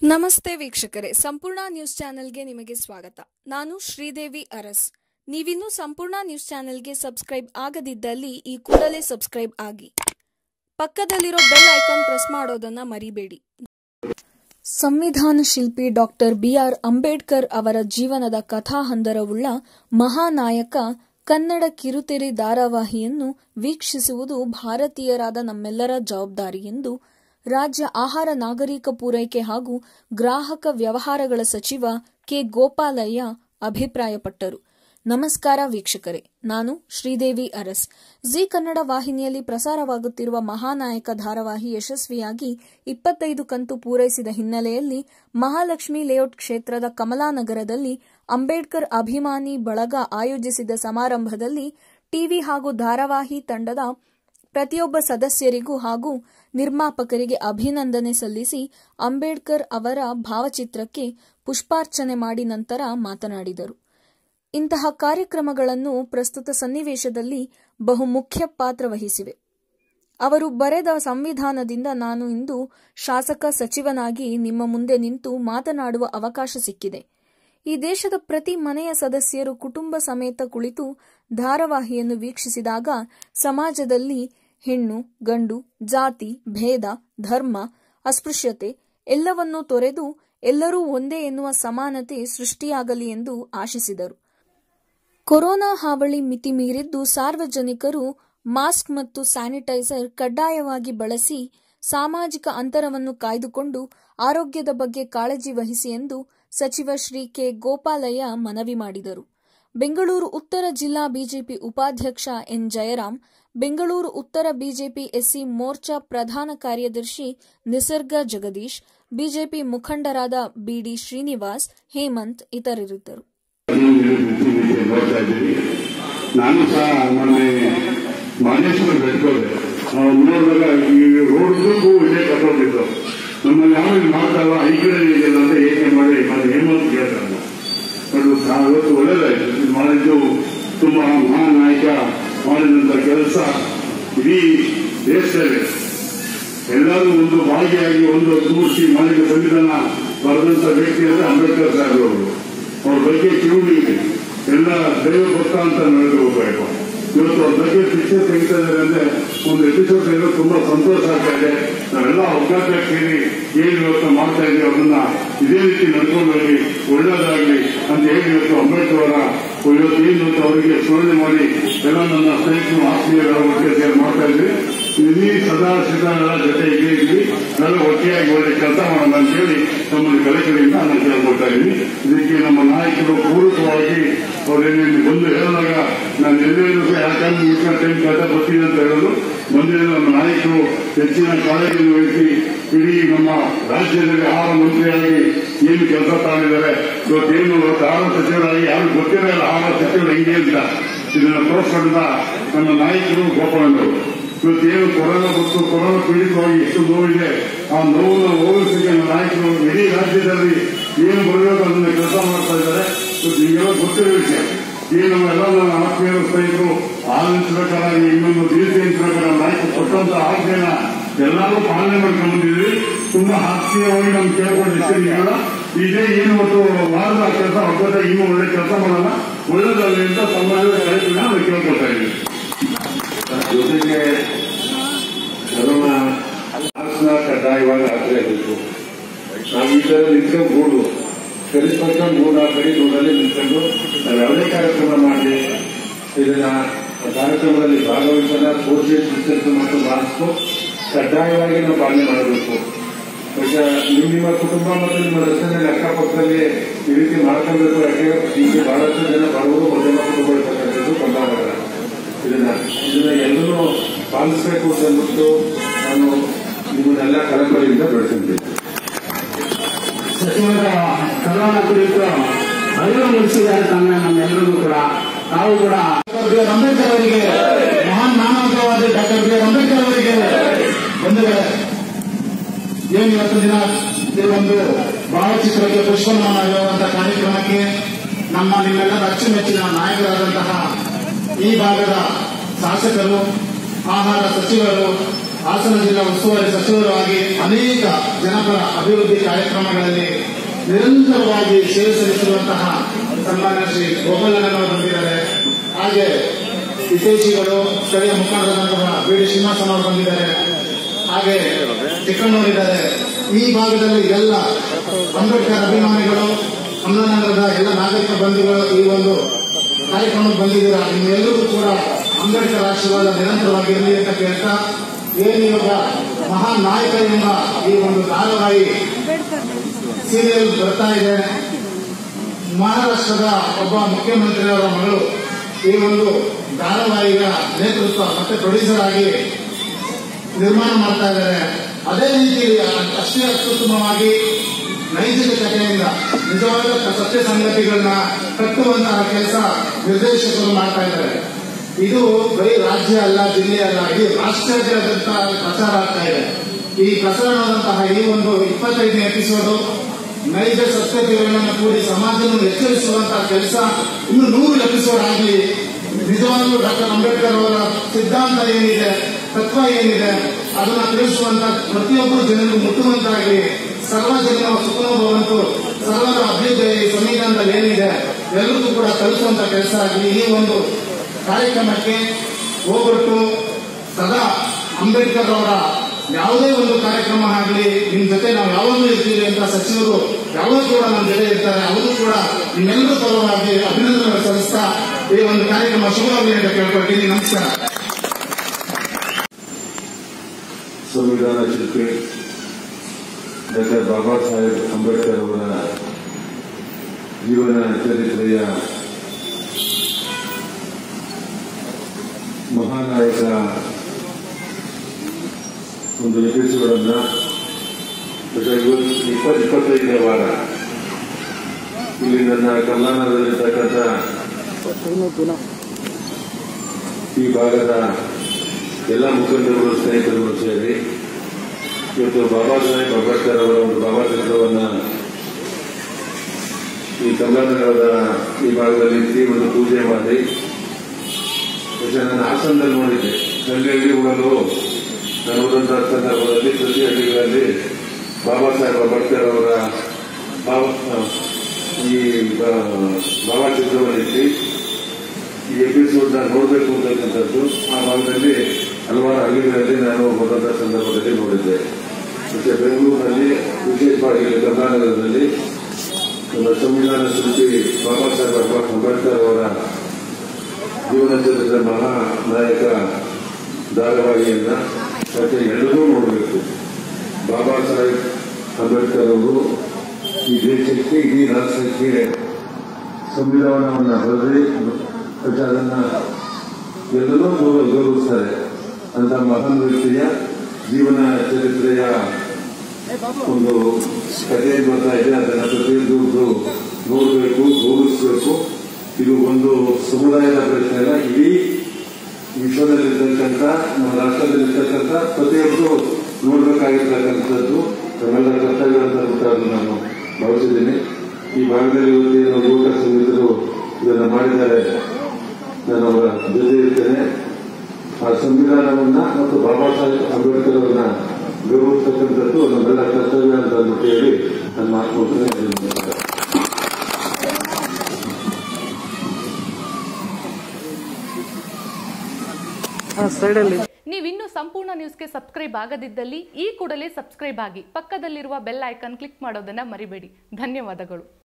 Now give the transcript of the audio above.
ನಮಸ್ತೆ ವೀಕ್ಷಕರೇ ಸಂಪೂರ್ಣ ನ್ಯೂಸ್ ಚಾನೆಲ್ಗೆ ನಿಮಗೆ ಸ್ವಾಗತ ನಾನು ಶ್ರೀದೇವಿ ಅರಸ್ ನೀವಿನ್ನೂ ಸಂಪೂರ್ಣ ನ್ಯೂಸ್ ಚಾನೆಲ್ಗೆ ಸಬ್ಸ್ಕ್ರೈಬ್ ಆಗದಿದ್ದಲ್ಲಿ ಈ ಕೂಡಲೇ ಸಬ್ಸ್ಕ್ರೈಬ್ ಆಗಿ ಪಕ್ಕದಲ್ಲಿರೋ ಬೆಲ್ ಐಕಾನ್ ಪ್ರೆಸ್ ಮಾಡೋದನ್ನ ಮರಿಬೇಡಿ ಸಂವಿಧಾನ ಶಿಲ್ಪಿ ಡಾಕ್ಟರ್ ಬಿಆರ್ ಅಂಬೇಡ್ಕರ್ ಅವರ ಜೀವನದ ಕಥಾಹಂದರವುಳ್ಳ ಮಹಾನಾಯಕ ಕನ್ನಡ ಕಿರುತೆರೆ ಧಾರಾವಾಹಿಯನ್ನು ವೀಕ್ಷಿಸುವುದು ಭಾರತೀಯರಾದ ನಮ್ಮೆಲ್ಲರ ಜವಾಬ್ದಾರಿ ಎಂದು ರಾಜ್ಯ ಆಹಾರ ನಾಗರಿಕ ಪೂರೈಕೆ ಹಾಗೂ ಗ್ರಾಹಕ ವ್ಯವಹಾರಗಳ ಸಚಿವ ಕೆ ಗೋಪಾಲಯ್ಯ ಅಭಿಪ್ರಾಯಪಟ್ಟರು ನಮಸ್ಕಾರ ವೀಕ್ಷಕರೇ ನಾನು ಶ್ರೀದೇವಿ ಅರಸ್ ಜಿ ಕನ್ನಡ ವಾಹಿನಿಯಲ್ಲಿ ಪ್ರಸಾರವಾಗುತ್ತಿರುವ ಮಹಾನಾಯಕ ಧಾರಾವಾಹಿ ಯಶಸ್ವಿಯಾಗಿ ಇಪ್ಪತ್ತೈದು ಕಂತು ಪೂರೈಸಿದ ಹಿನ್ನೆಲೆಯಲ್ಲಿ ಮಹಾಲಕ್ಷ್ಮಿ ಲೇಔಟ್ ಕ್ಷೇತ್ರದ ಕಮಲಾನಗರದಲ್ಲಿ ಅಂಬೇಡ್ಕರ್ ಅಭಿಮಾನಿ ಬಳಗ ಆಯೋಜಿಸಿದ ಸಮಾರಂಭದಲ್ಲಿ ಟಿವಿ ಹಾಗೂ ಧಾರಾವಾಹಿ ತಂಡದ ಪ್ರತಿಯೊಬ್ಬ ಸದಸ್ಯರಿಗೂ ಹಾಗೂ ನಿರ್ಮಾಪಕರಿಗೆ ಅಭಿನಂದನೆ ಸಲ್ಲಿಸಿ ಅಂಬೇಡ್ಕರ್ ಅವರ ಭಾವಚಿತ್ರಕ್ಕೆ ಪುಷ್ಪಾರ್ಚನೆ ಮಾಡಿ ನಂತರ ಮಾತನಾಡಿದರು ಇಂತಹ ಕಾರ್ಯಕ್ರಮಗಳನ್ನು ಪ್ರಸ್ತುತ ಸನ್ನಿವೇಶದಲ್ಲಿ ಬಹುಮುಖ್ಯ ಪಾತ್ರ ವಹಿಸಿವೆ ಅವರು ಬರೆದ ಸಂವಿಧಾನದಿಂದ ನಾನು ಇಂದು ಶಾಸಕ ಸಚಿವನಾಗಿ ನಿಮ್ಮ ಮುಂದೆ ನಿಂತು ಮಾತನಾಡುವ ಅವಕಾಶ ಸಿಕ್ಕಿದೆ ಈ ದೇಶದ ಪ್ರತಿ ಮನೆಯ ಸದಸ್ಯರು ಕುಟುಂಬ ಸಮೇತ ಕುಳಿತು ಧಾರಾವಾಹಿಯನ್ನು ವೀಕ್ಷಿಸಿದಾಗ ಸಮಾಜದಲ್ಲಿ ಹೆಣ್ಣು ಗಂಡು ಜಾತಿ ಭೇದ ಧರ್ಮ ಅಸ್ಪೃಶ್ಯತೆ ಎಲ್ಲವನ್ನೂ ತೊರೆದು ಎಲ್ಲರೂ ಒಂದೇ ಎನ್ನುವ ಸಮಾನತೆ ಸೃಷ್ಟಿಯಾಗಲಿ ಎಂದು ಆಶಿಸಿದರು ಕೊರೋನಾ ಹಾವಳಿ ಮಿತಿ ಮೀರಿದ್ದು ಸಾರ್ವಜನಿಕರು ಮಾಸ್ಕ್ ಮತ್ತು ಸ್ಯಾನಿಟೈಸರ್ ಕಡ್ಡಾಯವಾಗಿ ಬಳಸಿ ಸಾಮಾಜಿಕ ಅಂತರವನ್ನು ಕಾಯ್ದುಕೊಂಡು ಆರೋಗ್ಯದ ಬಗ್ಗೆ ಕಾಳಜಿ ವಹಿಸಿ ಎಂದು ಸಚಿವ ಶ್ರೀ ಕೆ ಗೋಪಾಲಯ್ಯ ಮನವಿ ಮಾಡಿದರು ಬೆಂಗಳೂರು ಉತ್ತರ ಜಿಲ್ಲಾ ಬಿಜೆಪಿ ಉಪಾಧ್ಯಕ್ಷ ಎನ್ ಜಯರಾಮ್ ಬೆಂಗಳೂರು ಉತ್ತರ ಬಿಜೆಪಿ ಎಸ್ಸಿ ಮೋರ್ಚಾ ಪ್ರಧಾನ ಕಾರ್ಯದರ್ಶಿ ನಿಸರ್ಗ ಜಗದೀಶ್ ಬಿಜೆಪಿ ಮುಖಂಡರಾದ ಬಿಡಿ ಶ್ರೀನಿವಾಸ್ ಹೇಮಂತ್ ಇತರರಿದ್ದರು ನೋಡ್ತಾ ಇದ್ದೀವಿ ನಾನು ಸಹ ಮೊನ್ನೆ ಮಾದೇಶ್ವರ ಬೆಟ್ಕೋದೆ ನಾವು ನೋಡಿದಾಗ ಈ ರೋಡ್ಗೂ ಇದೇ ಕಟ್ಟೋಗಿದ್ದು ನಮ್ಮಲ್ಲಿ ಯಾವ ಮಾಡ್ತಾವ ಈ ಕಡೆ ಇದೆಯಲ್ಲ ಅಂತ ಏಕೆ ಮಾಡಿ ಮತ್ತೆ ಹೇಮಂತ್ ಕೇಳ್ತಾರೆ ಅದು ಸಹ ಇವತ್ತು ಒಳ್ಳೇದಾಯ್ತು ಇದು ಮಾಡಿದ್ದು ತುಂಬಾ ಮಹಾನಾಯಕ ಮಾಡಿದಂತ ಕೆಲಸ ಇಡೀ ದೇಶದಲ್ಲಿ ಎಲ್ಲರೂ ಒಂದು ಭಾಗಿಯಾಗಿ ಒಂದು ಕೂಡಿಸಿ ಮಾಡಿದ ಸಂವಿಧಾನ ಬರೆದಂತ ವ್ಯಕ್ತಿ ಅಂದ್ರೆ ಅಂಬೇಡ್ಕರ್ ಸಾಹೇಬ್ ಅವರು ಅವ್ರ ಬಗ್ಗೆ ಕಿರುಣಿಗೆ ಎಲ್ಲ ದೈವ ಭಕ್ತ ಅಂತ ನಡೆದು ಹೋಗ್ಬೇಕು ಇವತ್ತು ಅವ್ರ ಬಗ್ಗೆ ಪಿಕ್ಚರ್ ತೆಗಿತಾ ಇದ್ದಾರೆ ಅಂದ್ರೆ ಒಂದು ಎಪಿಸೋಡ್ ತೆಗೆದು ತುಂಬಾ ಸಂತೋಷ ಆಗ್ತಾ ಇದೆ ನಾವೆಲ್ಲ ಅವಕಾಶ ಕೇಳಿ ಏನ್ ಇವತ್ತು ಮಾಡ್ತಾ ಇದೀವಿ ಅದನ್ನ ಇದೇ ರೀತಿ ನಡ್ಕೊಂಡು ಹೋಗಿ ಒಳ್ಳೇದಾಗ್ಲಿ ಅಂತ ಹೇಳಿ ಇವತ್ತು ಅಂಬೇಡ್ಕರ್ ಅವರ ಇವತ್ತು ಏನು ಇವತ್ತು ಅವರಿಗೆ ಸ್ಮರಣೆ ಮಾಡಿ ಎಲ್ಲ ನನ್ನ ಸ್ನೇಹಿತರು ಆತ್ಮೀಯರ ಒಟ್ಟಿಗೆ ಸೇರಿ ಮಾಡ್ತಾ ಇದ್ವಿ ಇಲ್ಲಿ ಸದಾ ಸಿದ್ಧಗಳ ಜೊತೆ ಇದೇ ಇದ್ವಿ ಎಲ್ಲ ಒಟ್ಟಿಯಾಗಿ ಒಳ್ಳೆ ಕೆಲಸ ಮಾಡೋಣ ಅಂತ ಹೇಳಿ ನಮ್ಮಲ್ಲಿ ಕಲೆಕಡೆಯಿಂದ ನಾನು ಕೇಳ್ಕೊಳ್ತಾ ಇದ್ದೀನಿ ಇದಕ್ಕೆ ನಮ್ಮ ನಾಯಕರು ಪೂರಕವಾಗಿ ಅವರೇನೇನು ಬಂದು ಹೇಳಿದಾಗ ನಾನು ಎಲ್ಲೇನು ಯಾಕಂದ್ರೆ ಮುಗಿಸ್ಕೊಂಡು ಟೈಮ್ ಕೆಲಸ ಬರ್ತೀನಿ ಅಂತ ಹೇಳೋದು ಬಂದಿರೋ ನಮ್ಮ ನಾಯಕರು ಹೆಚ್ಚಿನ ಕಾಳಜಿಯನ್ನು ವಹಿಸಿ ಇಡೀ ನಮ್ಮ ರಾಜ್ಯದಲ್ಲಿ ಆಹಾರ ಮಂತ್ರಿಯಾಗಿ ಏನು ಕೆಲಸ ತಗೊಂಡಿದ್ದಾರೆ ಇವತ್ತೇನು ಇವತ್ತು ಆಹಾರ ಸಚಿವರಾಗಿ ಯಾರು ಗೊತ್ತಿರಲಿಲ್ಲ ಆಹಾರ ಸಚಿವರು ಹೆಂಗೆ ಅಂತ ಇದನ್ನ ತೋರಿಸ್ಕೊಂಡ ನಮ್ಮ ನಾಯಕರು ಗೋಪಾಲಂದರು ಇವತ್ತೇನು ಕೊರೋನಾ ಬಂತು ಕೊರೋನಾ ಪೀಡಿತವಾಗಿ ಎಷ್ಟು ನೋವಿದೆ ಆ ನೋವನ್ನು ಹೋಲಿಸಿಕೆ ನಮ್ಮ ನಾಯಕರು ಇಡೀ ರಾಜ್ಯದಲ್ಲಿ ಏನು ಬರಬೇಕು ಅದನ್ನ ಕೆಲಸ ಮಾಡ್ತಾ ಇದ್ದಾರೆ ಇವತ್ತು ನಿಮಗೆಲ್ಲ ಗೊತ್ತಿರೋ ವಿಷಯ ಈ ನಮ್ಮೆಲ್ಲ ನನ್ನ ಆತ್ಮೀಯ ಸ್ನೇಹಿತರು ಆನಂದಿಸಬೇಕಾಗಿ ಇನ್ನೊಂದು ದಿವಸ ಪ್ರಕಾರ ನಾಯಕರು ಕೊಟ್ಟಂತ ಆಜ್ಞೆನ ಎಲ್ಲರೂ ಪಾಲನೆ ಮಾಡ್ಕೊಂಡು ಬಂದಿದ್ವಿ ತುಂಬಾ ಆತ್ಮೀಯವಾಗಿ ನಮ್ಗೆ ಕೇಳ್ಕೊಂಡು ಇಷ್ಟೇನಿಲ್ಲ ಇದೇ ಏನು ಮತ್ತು ವಾರದ ಕೆಲಸ ಒಕ್ಕೂಟ ಇನ್ನೂ ಒಳ್ಳೆ ಕೆಲಸ ಮಾಡೋಣ ಒಳ್ಳೇದಾಗಲಿ ಅಂತ ಸಮಾಜದ ಕಾರ್ಯಕ್ರಮ ನಾವು ಕೇಳ್ಕೊಳ್ತಾ ಇದ್ದೀವಿ ಜೊತೆಗೆ ಕೊರೋನಾ ಮಾಸ್ಕ್ನ ಕಡ್ಡಾಯವಾಗಿ ಹಾಕಲೇಬೇಕು ನಾವು ಈ ತರ ನಿಂತ್ಕೊಂಡು ಗೂಡು ಕಲಿಸ್ಕೊಂಡ ಗೂಡು ಹಾಕಿ ಗೂಡಲ್ಲಿ ನಿಂತ್ಕೊಂಡು ನಾವು ಯಾವುದೇ ಕಾರ್ಯಕ್ರಮ ಮಾಡಿ ಇದನ್ನ ಕಾರ್ಯಕ್ರಮದಲ್ಲಿ ಭಾಗವಹಿಸೋಣ ಸೋಷಿಯಲ್ ಡಿಸ್ಟೆನ್ಸ್ ಮತ್ತು ಮಾಸ್ಕ್ ಕಡ್ಡಾಯವಾಗಿ ನಾವು ಪಾಲನೆ ಮಾಡಬೇಕು ಈಗ ನಿಮ್ಮ ನಿಮ್ಮ ಕುಟುಂಬ ಮತ್ತು ನಿಮ್ಮ ರಸ್ತೆಯಲ್ಲಿ ಅಕ್ಕಪಕ್ಕದಲ್ಲಿ ಈ ರೀತಿ ಮಾಡ್ಕೊಳ್ಬೇಕು ಯಾಕೆ ಈಗ ಬಹಳಷ್ಟು ಜನ ಬಡವರು ಮಧ್ಯಮ ಕುಟುಂಬ ಇರ್ತಕ್ಕಂಥದ್ದು ಕೊಂಡಾಡಲ್ಲ ಇದನ್ನ ಇದನ್ನ ಎಲ್ಲರೂ ಪಾಲಿಸಬೇಕು ಅಂತ ಅಂದ್ಬಿಟ್ಟು ನಾನು ನಿಮ್ಮನ್ನೆಲ್ಲ ಕಳಕಳಿಯಿಂದ ಬೆಳೆಸಿದ್ದೀನಿ ಸಚಿವರ ಕರೋನಾ ಕುರಿತು ಅರಿವು ಮೂಡಿಸಿದ್ದಾರೆ ತಮ್ಮ ನಮ್ಮೆಲ್ಲರಿಗೂ ಕೂಡ ನಾವು ಕೂಡ ಡಾಕ್ಟರ್ ಬಿ ಆರ್ ಅಂಬೇಡ್ಕರ್ ಅವರಿಗೆ ಮಹಾನ್ ಮಾನವತಾವಾದಿ ಡಾಕ್ಟರ್ ಬಿ ಆರ್ ಅಂಬೇಡ್ಕರ್ ಅವರಿಗೆ ಬಂಧುಗಳೇ ಏನು ಇವತ್ತು ದಿನ ಈ ಒಂದು ಭಾವಚಿತ್ರಕ್ಕೆ ಪುಷ್ಪನಮನ ಮಾಡುವಂತಹ ಕಾರ್ಯಕ್ರಮಕ್ಕೆ ನಮ್ಮ ನಿಮ್ಮೆಲ್ಲರ ಅಚ್ಚುಮೆಚ್ಚಿನ ನಾಯಕರಾದಂತಹ ಈ ಭಾಗದ ಶಾಸಕರು ಆಹಾರ ಸಚಿವರು ಹಾಸನ ಜಿಲ್ಲಾ ಉಸ್ತುವಾರಿ ಸಚಿವರು ಆಗಿ ಅನೇಕ ಜನಪ್ರಿಯ ಜನಪರ ಅಭಿವೃದ್ಧಿ ಕಾರ್ಯಕ್ರಮಗಳಲ್ಲಿ ನಿರಂತರವಾಗಿ ಸೇವೆ ಸಲ್ಲಿಸಿರುವಂತಹ ಸನ್ಮಾನ್ಯ ಶ್ರೀ ಗೋಪಾಲಣ್ಣನವರು ಬಂದಿದ್ದಾರೆ ಹಾಗೆ ಹಿತೈಷಿಗಳು ಸ್ಥಳೀಯ ಮುಖಂಡರಾದಂತಹ ಬಿ ಡಿ ಶ್ರೀನಿವಾಸನ್ ಅವರು ಬಂದಿದ್ದಾರೆ ಹಾಗೆ ಚಿಕ್ಕಣ್ಣವರಿದ್ದಾರೆ ಈ ಭಾಗದಲ್ಲಿ ಎಲ್ಲ ಅಂಬೇಡ್ಕರ್ ಅಭಿಮಾನಿಗಳು ಕಮಲಾನಗರದ ಎಲ್ಲ ನಾಗರಿಕ ಬಂಧುಗಳು ಈ ಒಂದು ಕಾರ್ಯಕ್ರಮಕ್ಕೆ ಬಂದಿದ್ದೀರಾ ನಿಮ್ಮೆಲ್ಲರಿಗೂ ಕೂಡ ಅಂಬೇಡ್ಕರ್ ಆಶೀರ್ವಾದ ನಿರಂತರವಾಗಿರಲಿ ಅಂತ ಕೇಳ್ತಾ ಏನು ಇವಾಗ ಮಹಾನ್ ನಾಯಕ ಎಂಬ ಈ ಒಂದು ಧಾರಾವಾಹಿ ಸೀರಿಯಲ್ ಬರ್ತಾ ಇದೆ ಮಹಾರಾಷ್ಟ್ರದ ಒಬ್ಬ ಮುಖ್ಯಮಂತ್ರಿಯವರ ಮಗಳು ಈ ಒಂದು ಧಾರಾವಾಹಿಯ ನೇತೃತ್ವ ಮತ್ತೆ ಪ್ರೊಡ್ಯೂಸರ್ ಆಗಿ ನಿರ್ಮಾಣ ಮಾಡ್ತಾ ಇದ್ದಾರೆ ಅದೇ ರೀತಿ ಅಷ್ಟೇ ಅತ್ಯುತ್ತಮವಾಗಿ ನೈತಿಕತೆಯಿಂದ ನಿಜವಾದ ಸತ್ಯ ಸಂಗತಿಗಳನ್ನ ಕಟ್ಟುವಂತಹ ಕೆಲಸ ನಿರ್ದೇಶಕರು ಮಾಡ್ತಾ ಇದ್ದಾರೆ ಇದು ಬರೀ ರಾಜ್ಯ ಅಲ್ಲ ಜಿಲ್ಲೆ ಅಲ್ಲ ಇಡೀ ರಾಷ್ಟ್ರಾದ್ಯಂತ ಪ್ರಚಾರ ಆಗ್ತಾ ಇದೆ ಈ ಪ್ರಸಾರವಾದಂತಹ ಈ ಒಂದು ಇಪ್ಪತ್ತೈದನೇ ಎಪಿಸೋಡು ನೈಜ ಸತ್ಯತೆಗಳನ್ನು ಕೂಡಿ ಸಮಾಜವನ್ನು ಎಚ್ಚರಿಸುವಂತಹ ಕೆಲಸ ಇನ್ನು ನೂರು ಎಪಿಸೋಡ್ ಆಗಲಿ ನಿಜವಾಗ್ಲೂ ಡಾಕ್ಟರ್ ಅಂಬೇಡ್ಕರ್ ಅವರ ಸಿದ್ಧಾಂತ ಏನಿದೆ ತತ್ವ ಏನಿದೆ ಅದನ್ನ ತಿಳಿಸುವಂತ ಪ್ರತಿಯೊಬ್ಬರು ಜನರು ಮುಟ್ಟುವಂತಾಗಲಿ ಸರ್ವ ಜನ ಸುಖನೋ ಭವಂತು ಸರ್ವರ ಅಭ್ಯುದಯ ಈ ಸಂವಿಧಾನದಲ್ಲಿ ಏನಿದೆ ಎಲ್ಲರಿಗೂ ಕೂಡ ತಲುಪುವಂತ ಕೆಲಸ ಆಗಲಿ ಈ ಒಂದು ಕಾರ್ಯಕ್ರಮಕ್ಕೆ ಹೋಗ್ಬಿಟ್ಟು ಸದಾ ಅಂಬೇಡ್ಕರ್ ಅವರ ಯಾವುದೇ ಒಂದು ಕಾರ್ಯಕ್ರಮ ಆಗಲಿ ನಿಮ್ ಜೊತೆ ನಾವು ಯಾವಾಗಲೂ ಇರ್ತೀವಿ ಅಂತ ಸಚಿವರು ಯಾವಾಗಲೂ ಕೂಡ ನಮ್ಮ ಜೊತೆ ಇರ್ತಾರೆ ಅವರು ಕೂಡ ನಿಮ್ಮೆಲ್ಲರೂ ಪರವಾಗಿ ಅಭಿನಂದನೆ ಸಲ್ಲಿಸ್ತಾ ಈ ಒಂದು ಕಾರ್ಯಕ್ರಮ ಶುಭವಾಗಲಿ ಅಂತ ಕೇಳ್ಕೊಳ್ತೀನಿ ನಮಸ್ಕಾರ ಸಂವಿಧಾನ ಶಿಲ್ಪಿ ಡಾಕ್ಟರ್ ಬಾಬಾ ಸಾಹೇಬ್ ಅಂಬೇಡ್ಕರ್ ಅವರ ಜೀವನ ಚರಿತ್ರೆಯ ಮಹಾನಾಯಕ ಒಂದು ಎಪಿಸೋಡನ್ನ ಇಪ್ಪತ್ತು ಇಪ್ಪತ್ತೈದನೇ ವಾರ ಇಲ್ಲಿ ನನ್ನ ಕಲ್ಯಾಣದಲ್ಲಿರ್ತಕ್ಕಂಥ ಈ ಭಾಗದ ಎಲ್ಲ ಮುಖಂಡರು ಸ್ನೇಹಿತರುಗಳು ಸೇರಿ ಇವತ್ತು ಬಾಬಾ ಸಾಹೇಬ್ ಅಂಬೇಡ್ಕರ್ ಅವರ ಒಂದು ಭಾವಚಿತ್ರವನ್ನ ಈ ಕಮಲಾನಗರದ ಈ ಭಾಗದಲ್ಲಿ ಇಟ್ಟು ಒಂದು ಪೂಜೆ ಮಾಡಿ ಮತ್ತೆ ನನ್ನ ಹಾಸನದಲ್ಲಿ ನೋಡಿದ್ದೆ ಹಳ್ಳಿ ಹಳ್ಳಿ ಊರಲ್ಲೂ ನಾನು ಹೋದಂತಹ ಸಂದರ್ಭದಲ್ಲಿ ಪ್ರತಿ ಹಳ್ಳಿಗಳಲ್ಲಿ ಬಾಬಾ ಸಾಹೇಬ್ ಅಂಬೇಡ್ಕರ್ ಅವರ ಭಾವ ಈ ಬ- ಭಾವಚಿತ್ರವನ್ನು ಇಟ್ಟು ಈ ಎಪಿಸೋಡ್ ನಾನು ನೋಡಬೇಕು ಅಂತಕ್ಕಂಥದ್ದು ಆ ಭಾಗದಲ್ಲಿ ಹಲವಾರು ಹಳ್ಳಿಗಳಲ್ಲಿ ನಾನು ಹೋದಂತಹ ಸಂದರ್ಭದಲ್ಲಿ ನೋಡಿದ್ದೆ ಮತ್ತೆ ಬೆಂಗಳೂರಿನಲ್ಲಿ ವಿಶೇಷವಾಗಿ ಇಲ್ಲಿ ಕರ್ನಾಟಕದಲ್ಲಿ ನಮ್ಮ ಸಂವಿಧಾನ ಶಿಲ್ಪಿ ಬಾಬಾ ಸಾಹೇಬ್ ಅಬ್ಬ- ಅಂಬೇಡ್ಕರ್ ಅವರ ಜೀವನ ಚರಿತ್ರೆ ಮಹಾ ನಾಯಕ ಧಾರಾವಾಹಿಯನ್ನ ಮತ್ತೆ ಎಲ್ಲರೂ ನೋಡಬೇಕು ಬಾಬಾ ಸಾಹೇಬ್ ಅಂಬೇಡ್ಕರ್ ಅವರು ಈ ದೇಶಕ್ಕೆ ಇಡೀ ರಾಷ್ಟ್ರಕ್ಕೆ ಸಂವಿಧಾನವನ್ನ ಬರೆದಿ ಮತ್ತೆ ಅದನ್ನ ಎಲ್ಲರೂ ಗೌರವ- ಗೌರವಿಸ್ತಾರೆ ಅಂತ ಮಹಾನ್ ವ್ಯಕ್ತಿಯ ಜೀವನ ಚರಿತ್ರೆಯ ಒಂದು ಕಥೆ ಬರ್ತಾ ಇದೆ ಅದನ್ನ ಪ್ರತಿಯೊಂದು ನೋಡಬೇಕು ಗೌರವಿಸಬೇಕು ಇದು ಒಂದು ಸಮುದಾಯದ ಪ್ರಶ್ನೆ ಅಲ್ಲ ಇಡೀ ವಿಶ್ವದಲ್ಲಿರ್ತಕ್ಕಂಥ ನಮ್ಮ ರಾಷ್ಟ್ರದಲ್ಲಿರ್ತಕ್ಕಂಥ ಪ್ರತಿಯೊಬ್ಬರು ನೋಡಬೇಕಾಗಿರ್ತಕ್ಕಂಥದ್ದು ನಮ್ಮೆಲ್ಲ ಕರ್ತವ್ಯ ಅಂತ ಗೊತ್ತಾದ್ರು ನಾನು ಭಾವಿಸಿದ್ದೀನಿ ಈ ಭಾಗದಲ್ಲಿ ಇವತ್ತೇನು ಯುವಕ ಸಂಗೀತರು ಇದನ್ನು ಮಾಡಿದ್ದಾರೆ ನಾನು ಅವರ ಜೊತೆ ಇರ್ತೇನೆ ಆ ಸಂವಿಧಾನವನ್ನ ಮತ್ತು ಬಾಬಾ ಸಾಹೇಬ್ ಅಂಬೇಡ್ಕರ್ ಅವರನ್ನ ಗೌರವಿಸ್ತಕ್ಕಂಥದ್ದು ನಮ್ಮೆಲ್ಲ ಕರ್ತವ್ಯ ಅಂತ ಅಂದ್ಬಿಟ್ಟು ಹೇಳಿ ನನ್ನ ಮಾತು ಮುಗಿಸ್ತೇನೆ. ನಮಸ್ಕಾರ ನೀವಿನ್ನೂ ಸಂಪೂರ್ಣ ನ್ಯೂಸ್ಗೆ ಸಬ್ಸ್ಕ್ರೈಬ್ ಆಗದಿದ್ದಲ್ಲಿ ಈ ಕೂಡಲೇ ಸಬ್ಸ್ಕ್ರೈಬ್ ಆಗಿ ಪಕ್ಕದಲ್ಲಿರುವ ಬೆಲ್ ಐಕಾನ್ ಕ್ಲಿಕ್ ಮಾಡೋದನ್ನ ಮರಿಬೇಡಿ ಧನ್ಯವಾದಗಳು